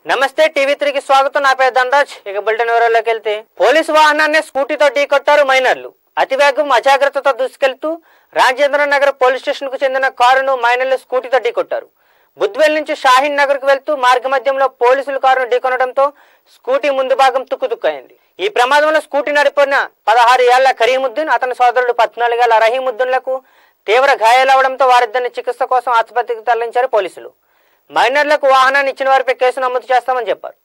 నమస్తే టీవీ త్రీకి స్వాగతం నా పేరు ధనరాజ్ ఇక బులెటిన్ వివరాల్లోకి వెళ్తే పోలీసు వాహనాన్ని స్కూటీతో ఢీకొట్టారు మైనర్లు అతివేగం అజాగ్రత్తతో దూసుకెళ్తూ రాజేంద్ర నగర్ పోలీస్ స్టేషన్ కు చెందిన కారును మైనర్లు స్కూటీతో ఢీకొట్టారు బుద్వేల్ నుంచి షాహీన్ నగర్ కు వెళ్తూ మార్గ మధ్యంలో పోలీసులు కారును ఢీకొనడంతో స్కూటీ ముందు భాగం తుక్కుతుక్కైంది ఈ ప్రమాదంలో స్కూటీ నడిపిన పదహారు ఏళ్ల కరీముద్దీన్ అతని సోదరుడు పద్నాలుగేళ్ల రహీముద్దీన్లకు తీవ్ర గాయాలవడంతో వారిద్దరిని చికిత్స కోసం ఆసుపత్రికి తరలించారు పోలీసులు మైనర్లకు వాహనాన్ని ఇచ్చిన వారిపై కేసు నమోదు చేస్తామని చెప్పారు